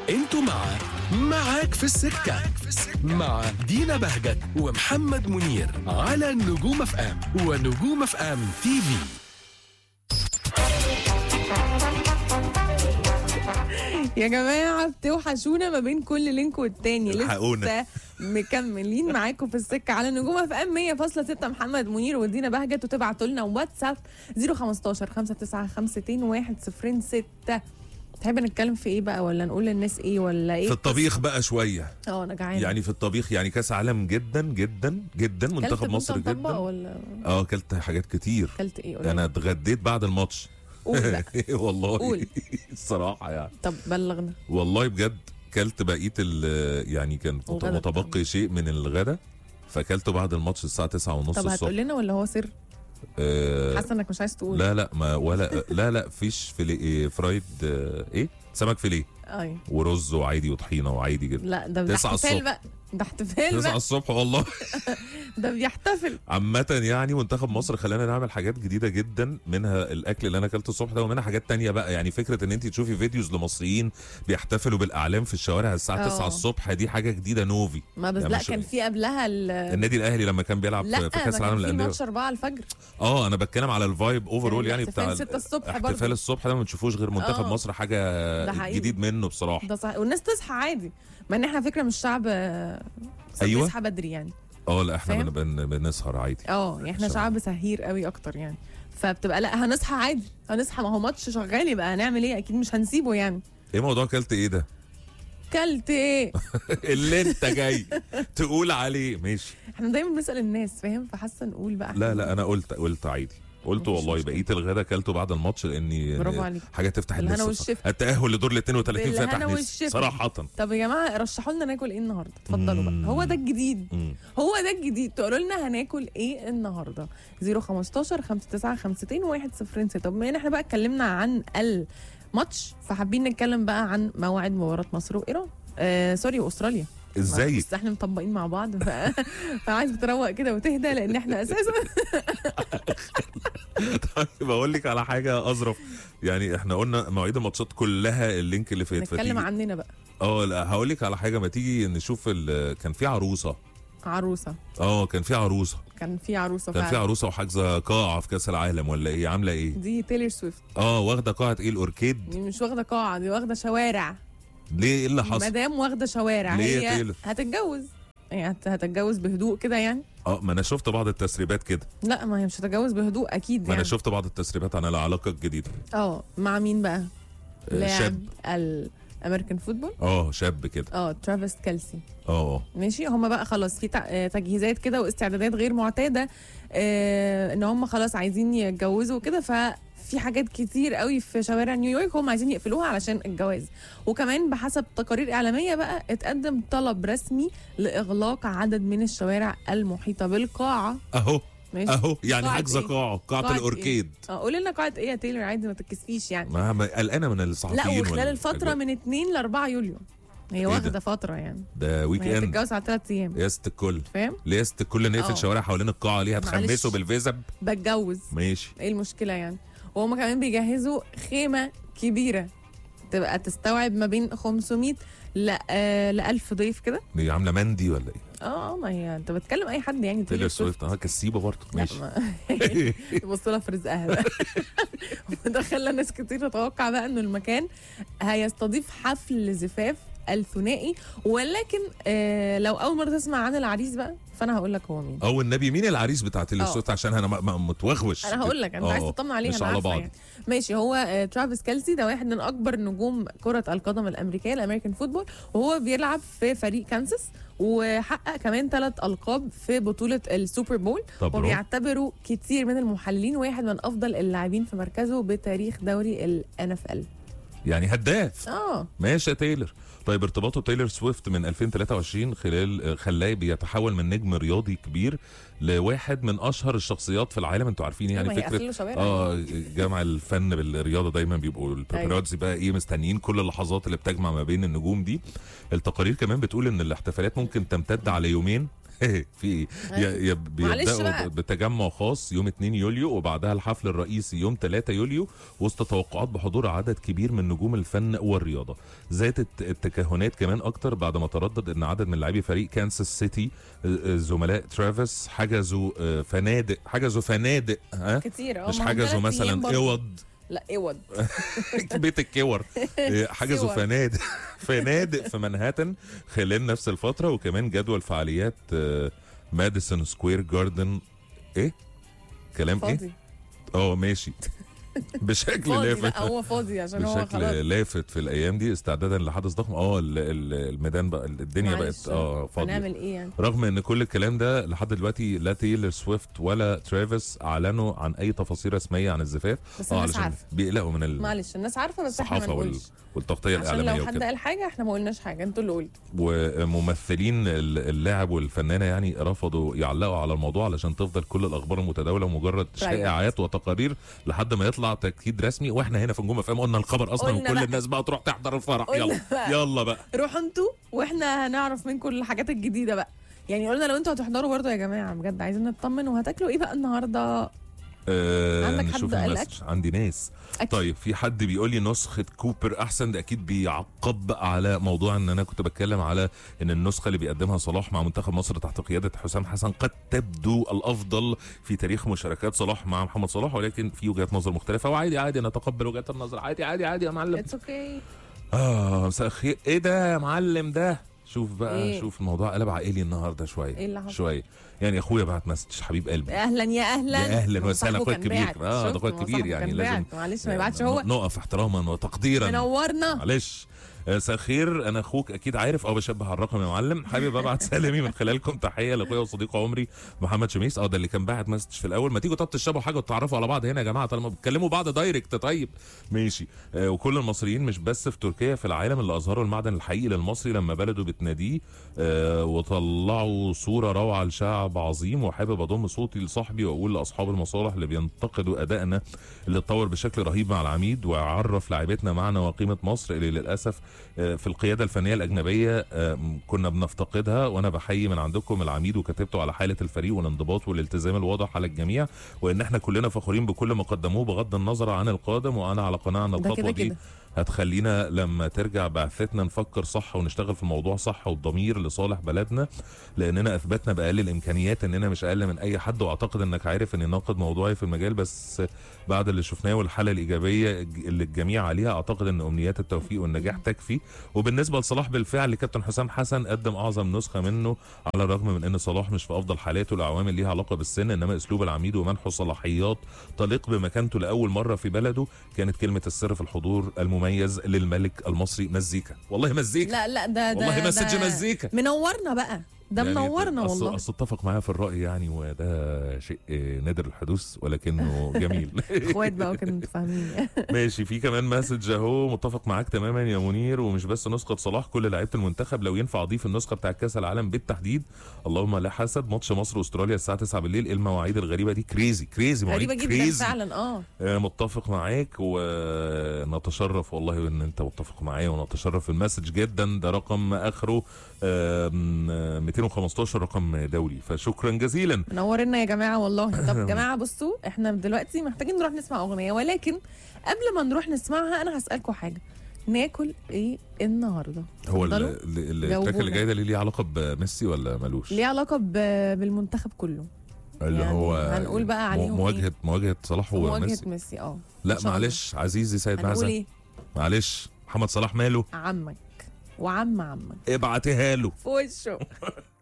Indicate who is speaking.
Speaker 1: انتوا مع معاك في السكة مع دينا بهجت ومحمد منير على نجوم اف ام ونجوم اف ام تي في
Speaker 2: يا جماعة بتوحشونا ما بين كل لينك والتاني
Speaker 3: الحقونا.
Speaker 2: لسه مكملين معاكم في السكة على نجوم اف ام 100.6 محمد منير ودينا بهجت وتبعتوا لنا واتساب 015 595 106 تحب نتكلم في ايه بقى ولا نقول للناس ايه ولا ايه
Speaker 3: في الطبيخ بقى شويه
Speaker 2: اه انا جعانة
Speaker 3: يعني في الطبيخ يعني كاس عالم جدا جدا جدا
Speaker 2: كلت
Speaker 3: منتخب
Speaker 2: كنت
Speaker 3: مصر
Speaker 2: مطبق
Speaker 3: جدا
Speaker 2: ولا
Speaker 3: اه اكلت حاجات كتير
Speaker 2: كلت ايه قولي.
Speaker 3: انا اتغديت بعد الماتش
Speaker 2: قول بقى
Speaker 3: والله
Speaker 2: قول.
Speaker 3: الصراحه يعني
Speaker 2: طب بلغنا
Speaker 3: والله بجد كلت بقيه ال- يعني كان مت-
Speaker 2: الغدا بتاعنا.
Speaker 3: متبقي شيء من الغدا فاكلته بعد الماتش الساعه 9 ونص
Speaker 2: طب هتقول
Speaker 3: الصبح
Speaker 2: لنا ولا هو سر
Speaker 3: آه
Speaker 2: حاسه انك مش عايز تقول
Speaker 3: لا لا ما ولا لا لا فيش فيليه إيه، فرايد آه ايه سمك فيليه
Speaker 2: ايوه
Speaker 3: ورز وعادي وطحينه وعادي جدا
Speaker 2: لا ده ده
Speaker 3: تسعة
Speaker 2: احتفال
Speaker 3: الصبح.
Speaker 2: بقى ده احتفال
Speaker 3: 9
Speaker 2: بقى
Speaker 3: الصبح والله
Speaker 2: ده بيحتفل
Speaker 3: عامة يعني منتخب مصر خلانا نعمل حاجات جديدة جدا منها الأكل اللي أنا أكلته الصبح ده ومنها حاجات تانية بقى يعني فكرة إن أنت تشوفي فيديوز لمصريين بيحتفلوا بالأعلام في الشوارع الساعة
Speaker 2: اه.
Speaker 3: 9 الصبح دي حاجة جديدة نوفي
Speaker 2: ما بس
Speaker 3: يعني
Speaker 2: لا
Speaker 3: مش-
Speaker 2: كان في قبلها ال
Speaker 3: النادي الأهلي لما كان بيلعب
Speaker 2: لا
Speaker 3: في في كأس
Speaker 2: ما
Speaker 3: العالم
Speaker 2: كان في
Speaker 3: للأندية
Speaker 2: ماتش 4 الفجر
Speaker 3: اه أنا بتكلم على الفايب أوفرول
Speaker 2: كان
Speaker 3: يعني
Speaker 2: الاحتفال
Speaker 3: بتاع
Speaker 2: 6 الصبح برضه.
Speaker 3: احتفال الصبح ده ما بتشوفوش غير منتخب
Speaker 2: اه.
Speaker 3: مصر حاجة
Speaker 2: ده حقيقي.
Speaker 3: جديد منه بصراحة
Speaker 2: ده صح والناس تصحى عادي مع ان احنا فكره مش شعب آه،
Speaker 3: أيوة.
Speaker 2: بيصحى بدري يعني
Speaker 3: اه لا احنا
Speaker 2: فاهم؟
Speaker 3: بن- بن- بنسهر عادي
Speaker 2: اه يعني احنا
Speaker 3: صح.
Speaker 2: شعب سهير قوي اكتر يعني فبتبقى لا هنصحى عادي هنصحى ما هو ماتش شغال يبقى هنعمل ايه اكيد مش هنسيبه يعني
Speaker 3: ايه موضوع اكلت ايه ده
Speaker 2: كلت ايه
Speaker 3: اللي انت جاي تقول عليه ماشي
Speaker 2: احنا دايما بنسال الناس فاهم فحاسه نقول بقى
Speaker 3: لا لا انا قلت قلت عادي قلت
Speaker 2: مفيش
Speaker 3: والله
Speaker 2: مشكلة.
Speaker 3: بقيه الغدا اكلته بعد الماتش لاني
Speaker 2: برافو عليك.
Speaker 3: حاجه تفتح
Speaker 2: بالهنا
Speaker 3: النفس
Speaker 2: والشفا.
Speaker 3: التاهل لدور ال 32
Speaker 2: بالهنا
Speaker 3: فتح نفسي
Speaker 2: والشفا.
Speaker 3: صراحه
Speaker 2: طب يا جماعه رشحوا لنا ناكل ايه النهارده اتفضلوا بقى
Speaker 3: مم.
Speaker 2: هو ده الجديد
Speaker 3: مم.
Speaker 2: هو ده الجديد تقولوا لنا هناكل ايه النهارده 015 59 106 طب بما ان احنا بقى اتكلمنا عن الماتش فحابين نتكلم بقى عن موعد مباراه مصر وايران آه سوري واستراليا
Speaker 3: ازاي
Speaker 2: بس احنا مطبقين مع بعض ف... فعايز تروق كده وتهدى لان احنا اساسا
Speaker 3: طيب بقول لك على حاجه اظرف يعني احنا قلنا مواعيد الماتشات كلها اللينك اللي فات
Speaker 2: نتكلم
Speaker 3: فتيجي-
Speaker 2: عننا بقى
Speaker 3: اه لا هقول لك على حاجه ما تيجي نشوف ال... كان في عروسه
Speaker 2: عروسه
Speaker 3: اه كان في عروسه
Speaker 2: كان في عروسه
Speaker 3: كان في
Speaker 2: فعلا
Speaker 3: عروسه وحاجزه قاعه في كاس العالم ولا ايه عامله ايه
Speaker 2: دي تايلور سويفت
Speaker 3: اه واخده قاعه ايه الاوركيد
Speaker 2: دي مش واخده قاعه دي واخده شوارع
Speaker 3: ليه ايه اللي حصل
Speaker 2: مدام واخده شوارع
Speaker 3: ليه يا
Speaker 2: هي
Speaker 3: تايلور؟
Speaker 2: هتتجوز يعني هت- هتتجوز بهدوء كده يعني
Speaker 3: اه ما انا شفت بعض التسريبات كده
Speaker 2: لا ما هي مش هتتجوز بهدوء اكيد
Speaker 3: ما
Speaker 2: يعني
Speaker 3: انا شفت بعض التسريبات عن العلاقه الجديده
Speaker 2: اه مع مين بقى
Speaker 3: آه،
Speaker 2: لاعب
Speaker 3: شاب
Speaker 2: الامريكان فوتبول
Speaker 3: اه شاب كده
Speaker 2: اه ترافيس كالسي
Speaker 3: اه
Speaker 2: ماشي هم بقى خلاص في تع- آه، تجهيزات كده واستعدادات غير معتاده آه ان هم خلاص عايزين يتجوزوا كده ففي حاجات كتير قوي في شوارع نيويورك هم عايزين يقفلوها علشان الجواز وكمان بحسب تقارير اعلاميه بقى اتقدم طلب رسمي لاغلاق عدد من الشوارع المحيطه بالقاعه
Speaker 3: اهو
Speaker 2: ماشي
Speaker 3: اهو يعني
Speaker 2: قاعة
Speaker 3: حاجزه
Speaker 2: إيه؟
Speaker 3: قاعه قاعه
Speaker 2: قاعة
Speaker 3: الاوركيد
Speaker 2: اه قولي لنا قاعه ايه يا تايلور عادي ما تتكسفيش يعني
Speaker 3: ما ما- قلقانه من الصحفيين
Speaker 2: لا وخلال
Speaker 3: ولا
Speaker 2: الفتره
Speaker 3: الحاجات.
Speaker 2: من 2 ل 4 يوليو هي
Speaker 3: ده؟
Speaker 2: واخده فتره يعني
Speaker 3: ده ويك
Speaker 2: ما هي
Speaker 3: اند
Speaker 2: تتجوز على ثلاث ايام
Speaker 3: يا ست الكل
Speaker 2: فاهم
Speaker 3: ليه يا ست الكل نقفل
Speaker 2: اه.
Speaker 3: شوارع حوالين القاعه ليه
Speaker 2: معلش.
Speaker 3: هتخمسوا بالفيزب
Speaker 2: بتجوز
Speaker 3: ماشي
Speaker 2: ايه المشكله يعني وهم كمان بيجهزوا خيمه كبيره تبقى تستوعب ما بين 500 ل آه ل 1000 ضيف كده
Speaker 3: دي عامله مندي ولا ايه
Speaker 2: اه اه ما هي انت بتكلم اي حد يعني
Speaker 3: تيلر سويفت اه كسيبه برضه
Speaker 2: لا
Speaker 3: ماشي
Speaker 2: ما تبص لها في رزقها بقى وده خلى ناس كتير تتوقع بقى انه المكان هيستضيف حفل زفاف الثنائي ولكن آه لو اول مره تسمع عن العريس بقى فانا هقول لك هو مين
Speaker 3: او النبي مين العريس بتاع تيلر
Speaker 2: اه.
Speaker 3: سويفت عشان انا م- م- متوغوش
Speaker 2: انا هقول لك انت عايز
Speaker 3: اه.
Speaker 2: تطمن عليه
Speaker 3: مش
Speaker 2: انا
Speaker 3: على
Speaker 2: عارفه
Speaker 3: بعض
Speaker 2: يعني ماشي هو آه، ترافيس كالسي ده واحد من اكبر نجوم كره القدم الامريكيه الامريكان فوتبول وهو بيلعب في فريق كانساس وحقق كمان ثلاث القاب في بطوله السوبر بول
Speaker 3: طب برافو.
Speaker 2: وبيعتبروا كتير من المحللين واحد من افضل اللاعبين في مركزه بتاريخ دوري الان اف ال
Speaker 3: يعني هداف
Speaker 2: اه
Speaker 3: ماشي يا تايلر طيب ارتباطه بتايلر سويفت من 2023 خلال خلاه بيتحول من نجم رياضي كبير لواحد من اشهر الشخصيات في العالم انتوا عارفين يعني
Speaker 2: ما هي
Speaker 3: فكره
Speaker 2: قافلين له شوارع
Speaker 3: اه جمع الفن بالرياضه دايما بيبقوا الباباراتزي بقى ايه مستنيين كل اللحظات اللي بتجمع ما بين النجوم دي التقارير كمان بتقول ان الاحتفالات ممكن تمتد على يومين في ايه ي- ي-
Speaker 2: معلش
Speaker 3: بيبداوا
Speaker 2: بقى.
Speaker 3: ب- بتجمع خاص يوم 2 يوليو وبعدها الحفل الرئيسي يوم 3 يوليو وسط توقعات بحضور عدد كبير من نجوم الفن والرياضه زادت التكهنات كمان اكتر بعد ما تردد ان عدد من لاعبي فريق كانساس سيتي آه، آه، زملاء ترافيس حجزوا آه، فنادق حجزوا فنادق ها
Speaker 2: كتير اه
Speaker 3: مش
Speaker 2: ما هم
Speaker 3: حجزوا
Speaker 2: تلات أيام
Speaker 3: مثلا
Speaker 2: برضه.
Speaker 3: اوض
Speaker 2: لا اوض
Speaker 3: بيت الكور إيه، حجزوا
Speaker 2: سور.
Speaker 3: فنادق فنادق في منهاتن خلال نفس الفتره وكمان جدول فعاليات آه، ماديسون سكوير جاردن ايه كلام ايه
Speaker 2: فاضي
Speaker 3: اه ماشي بشكل
Speaker 2: فاضي
Speaker 3: لافت
Speaker 2: لا هو فاضي عشان هو
Speaker 3: بشكل
Speaker 2: خلاص
Speaker 3: لافت في الايام دي استعدادا لحدث ضخم اه ال- ال- الميدان بقى الدنيا
Speaker 2: معلش،
Speaker 3: بقت اه فاضيه
Speaker 2: هنعمل ايه يعني
Speaker 3: رغم ان كل الكلام ده لحد دلوقتي لا تايلر سويفت ولا ترافيس اعلنوا عن اي تفاصيل رسميه عن الزفاف
Speaker 2: بس
Speaker 3: اه
Speaker 2: الناس
Speaker 3: علشان
Speaker 2: عارفه
Speaker 3: بيقلقوا من ال-
Speaker 2: معلش الناس عارفه بس احنا ما
Speaker 3: الصحافه وال...
Speaker 2: نقولش
Speaker 3: والتغطيه
Speaker 2: عشان
Speaker 3: الاعلاميه
Speaker 2: لو حد
Speaker 3: وكده
Speaker 2: قال حاجه احنا ما قلناش حاجه انتوا اللي قلتوا
Speaker 3: وممثلين ال- اللاعب والفنانه يعني رفضوا يعلقوا على الموضوع علشان تفضل كل الاخبار المتداوله مجرد شائعات وتقارير لحد ما يطلع تاكيد رسمي واحنا هنا في نجوم فام قلنا الخبر اصلا
Speaker 2: قلنا
Speaker 3: وكل
Speaker 2: بقى.
Speaker 3: الناس بقى تروح تحضر الفرح
Speaker 2: قلنا
Speaker 3: يلا
Speaker 2: بقى.
Speaker 3: يلا بقى
Speaker 2: روحوا انتوا واحنا هنعرف منكم الحاجات الجديده بقى يعني قلنا لو انتوا هتحضروا برضه يا جماعه بجد عايزين نطمن وهتاكلوا ايه بقى النهارده
Speaker 3: آه
Speaker 2: عندك حد
Speaker 3: نشوف
Speaker 2: قال
Speaker 3: المسج عندي ناس
Speaker 2: أكل.
Speaker 3: طيب في حد بيقول لي نسخه كوبر احسن ده اكيد بيعقب على موضوع ان انا كنت بتكلم على ان النسخه اللي بيقدمها صلاح مع منتخب مصر تحت قياده حسام حسن قد تبدو الافضل في تاريخ مشاركات صلاح مع محمد صلاح ولكن في وجهات نظر مختلفه وعادي عادي نتقبل وجهات النظر عادي عادي عادي يا معلم
Speaker 2: اتس اوكي
Speaker 3: اه مساء الخير ايه ده يا معلم ده شوف بقى
Speaker 2: إيه؟
Speaker 3: إيه؟ شوف الموضوع قلب عائلي النهارده شويه
Speaker 2: إيه اللي حصل؟
Speaker 3: شويه يعني اخويا بعت مسج حبيب قلبي
Speaker 2: اهلا يا اهلا
Speaker 3: يا أهلاً
Speaker 2: ما هو
Speaker 3: وسهلاً،
Speaker 2: صاحبه
Speaker 3: أخويا
Speaker 2: كان
Speaker 3: الكبير.
Speaker 2: باعت.
Speaker 3: آه، ده
Speaker 2: شفت؟
Speaker 3: أخويا
Speaker 2: ما هو
Speaker 3: الكبير
Speaker 2: صاحبه
Speaker 3: يعني
Speaker 2: كان
Speaker 3: لازم-
Speaker 2: باعت. معلش ما يبعتش هو
Speaker 3: نقف احتراما وتقديرا
Speaker 2: منورنا
Speaker 3: معلش آه، مساء الخير انا اخوك اكيد عارف اه بشبه على الرقم يا معلم حابب ابعت سلامي من خلالكم تحيه لاخويا وصديق عمري محمد شميس اه ده اللي كان باعت مسج في الاول ما تيجوا طب تشربوا حاجه وتتعرفوا على بعض هنا يا جماعه طالما بتكلموا بعض دايركت طيب ماشي آه وكل المصريين مش بس في تركيا في العالم اللي اظهروا المعدن الحقيقي للمصري لما بلده بتناديه آه وطلعوا صوره روعه لشعب عظيم وحابب اضم صوتي لصاحبي واقول لاصحاب المصالح اللي بينتقدوا ادائنا اللي اتطور بشكل رهيب مع العميد وعرف لاعبتنا معنى وقيمه مصر اللي للاسف آه، في القياده الفنيه الاجنبيه آه، كنا بنفتقدها وانا بحيي من عندكم العميد وكتبته على حاله الفريق والانضباط والالتزام الواضح على الجميع وان احنا كلنا فخورين بكل ما قدموه بغض النظر عن القادم وانا على قناعه ان
Speaker 2: ده
Speaker 3: الخطوه
Speaker 2: كده
Speaker 3: دي
Speaker 2: كده
Speaker 3: هتخلينا لما ترجع بعثتنا نفكر صح ونشتغل في الموضوع صح والضمير لصالح بلدنا لاننا اثبتنا باقل الامكانيات اننا مش اقل من اي حد واعتقد انك عارف اني ناقد موضوعي في المجال بس بعد اللي شفناه والحاله الايجابيه اللي الجميع عليها اعتقد ان امنيات التوفيق والنجاح تكفي وبالنسبه لصلاح بالفعل كابتن حسام حسن قدم اعظم نسخه منه على الرغم من ان صلاح مش في افضل حالاته لعوامل ليها علاقه بالسن انما اسلوب العميد ومنحه صلاحيات تليق بمكانته لاول مره في بلده كانت كلمه السر في الحضور المميز للملك المصري مزيكا والله مزيكا
Speaker 2: لا لا ده ده
Speaker 3: والله مسج
Speaker 2: ده
Speaker 3: مزيكا
Speaker 2: منورنا بقى ده
Speaker 3: يعني
Speaker 2: منورنا
Speaker 3: أصل-
Speaker 2: والله
Speaker 3: اصل اتفق معايا في الراي يعني وده شيء نادر الحدوث ولكنه جميل
Speaker 2: اخوات بقى وكده انتوا فاهمين
Speaker 3: ماشي في كمان مسج اهو متفق معاك تماما يا منير ومش بس نسخه صلاح كل لعيبه المنتخب لو ينفع اضيف النسخه بتاع كاس العالم بالتحديد اللهم لا حسد ماتش مصر واستراليا الساعه 9 بالليل إيه المواعيد الغريبه دي كريزي كريزي مواعيد
Speaker 2: غريبه جدا
Speaker 3: كريزي
Speaker 2: فعلا اه
Speaker 3: آه، متفق معاك ونتشرف والله ان انت متفق معايا ونتشرف المسج جدا ده رقم اخره آم، آه، 215 رقم دولي فشكرا جزيلا
Speaker 2: منورنا يا جماعه والله طب يا جماعه بصوا احنا دلوقتي محتاجين نروح نسمع اغنيه ولكن قبل ما نروح نسمعها انا هسالكم حاجه ناكل ايه النهارده
Speaker 3: هو ال-
Speaker 2: اتفضلوا.
Speaker 3: ال- ال- التراك
Speaker 2: جاوبونا.
Speaker 3: اللي جاي ده ليه ليه علاقه بميسي ولا ملوش؟
Speaker 2: ليه علاقه ب- بالمنتخب كله
Speaker 3: اللي
Speaker 2: يعني
Speaker 3: هو
Speaker 2: هنقول بقى عليهم
Speaker 3: مو- مواجهه مواجهه صلاح
Speaker 2: مواجهه
Speaker 3: وميسي
Speaker 2: ميسي اه
Speaker 3: لا
Speaker 2: إن شاء الله.
Speaker 3: معلش عزيزي سيد
Speaker 2: هنقول
Speaker 3: معزه
Speaker 2: ايه
Speaker 3: معلش محمد صلاح ماله
Speaker 2: عمك وعم عمك
Speaker 3: ابعتيها له
Speaker 2: في وشه